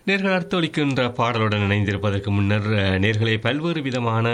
நேர்கள் அர்த்தளிக்கின்ற பாடலுடன் இணைந்திருப்பதற்கு முன்னர் அஹ், நேர்களே பல்வேறு விதமான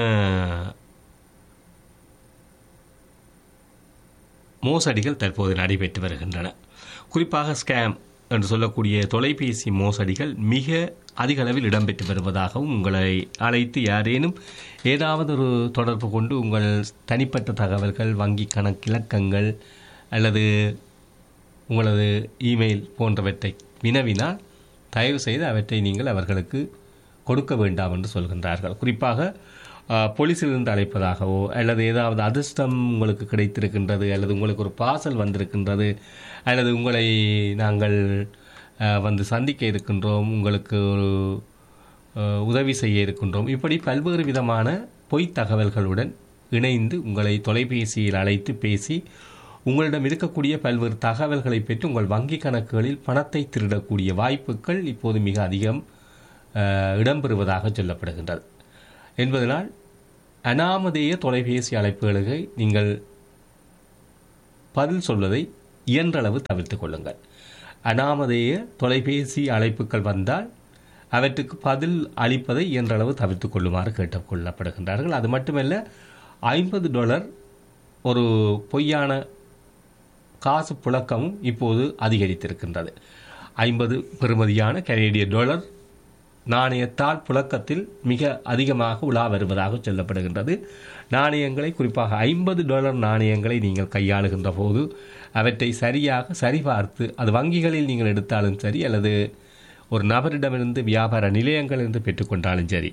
மோசடிகள் தற்போது நடைபெற்று வருகின்றன குறிப்பாக ஸ்கேம் என்று சொல்லக்கூடிய தொலைபேசி மோசடிகள் மிக அதிக அளவில் இடம்பெற்று வருவதாகவும் உங்களை அழைத்து யாரேனும் ஏதாவது ஒரு தொடர்பு கொண்டு உங்கள் தனிப்பட்ட தகவல்கள் வங்கி கணக்கிலக்கங்கள் அல்லது உங்களது இமெயில் போன்றவற்றை வினவினால் தயவு செய்து அவற்றை நீங்கள் அவர்களுக்கு கொடுக்க வேண்டாம் என்று சொல்கின்றார்கள் குறிப்பாக அஹ், போலீசிலிருந்து அழைப்பதாகவோ அல்லது ஏதாவது அதிர்ஷ்டம் உங்களுக்கு கிடைத்திருக்கின்றது அல்லது உங்களுக்கு ஒரு பார்சல் வந்திருக்கின்றது அல்லது உங்களை நாங்கள் அஹ், வந்து சந்திக்க இருக்கின்றோம் உங்களுக்கு ஒரு அஹ், உதவி செய்ய இருக்கின்றோம் இப்படி பல்வேறு விதமான பொய்த் தகவல்களுடன் இணைந்து உங்களை தொலைபேசியில் அழைத்து பேசி உங்களிடம் இருக்கக்கூடிய பல்வேறு தகவல்களை பெற்று உங்கள் வங்கி கணக்குகளில் பணத்தை திருடக்கூடிய வாய்ப்புகள் இப்போது மிக அதிகம் அஹ், இடம்பெறுவதாக சொல்லப்படுகின்றது என்பதனால் அனாமதேய தொலைபேசி அழைப்புகளுக்கு நீங்கள் பதில் சொல்வதை இயன்றளவு தவிர்த்துக் கொள்ளுங்கள் அனாமதேய தொலைபேசி அழைப்புகள் வந்தால் அவற்றுக்கு பதில் அளிப்பதை இயன்றளவு தவிர்த்துக் கொள்ளுமாறு கேட்டுக்கொள்ளப்படுகின்றார்கள் அது மட்டுமல்ல ஐம்பது டாலர் ஒரு பொய்யான காசு புழக்கமும் இப்போது அதிகரித்திருக்கின்றது ஐம்பது பெறுமதியான கனேடிய டாலர் நாணயத்தால் புழக்கத்தில் மிக அதிகமாக உலா வருவதாக சொல்லப்படுகின்றது நாணயங்களை குறிப்பாக ஐம்பது டாலர் நாணயங்களை நீங்கள் கையாளுகின்ற போது அவற்றை சரியாக சரிபார்த்து அது வங்கிகளில் நீங்கள் எடுத்தாலும் சரி அல்லது ஒரு நபரிடமிருந்து வியாபார நிலையங்களிலிருந்து பெற்றுக்கொண்டாலும் சரி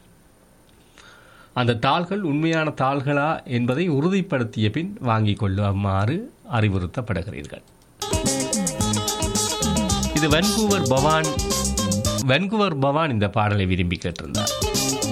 அந்த தாள்கள் உண்மையான தாள்களா என்பதை உறுதிப்படுத்திய பின் வாங்கிக் கொள்ளுமாறு அறிவுறுத்தப்படுகிறீர்கள் இது வன்கூவர் பவான் வன்கூவர் பவான் இந்த பாடலை விரும்பி கேட்டிருந்தார்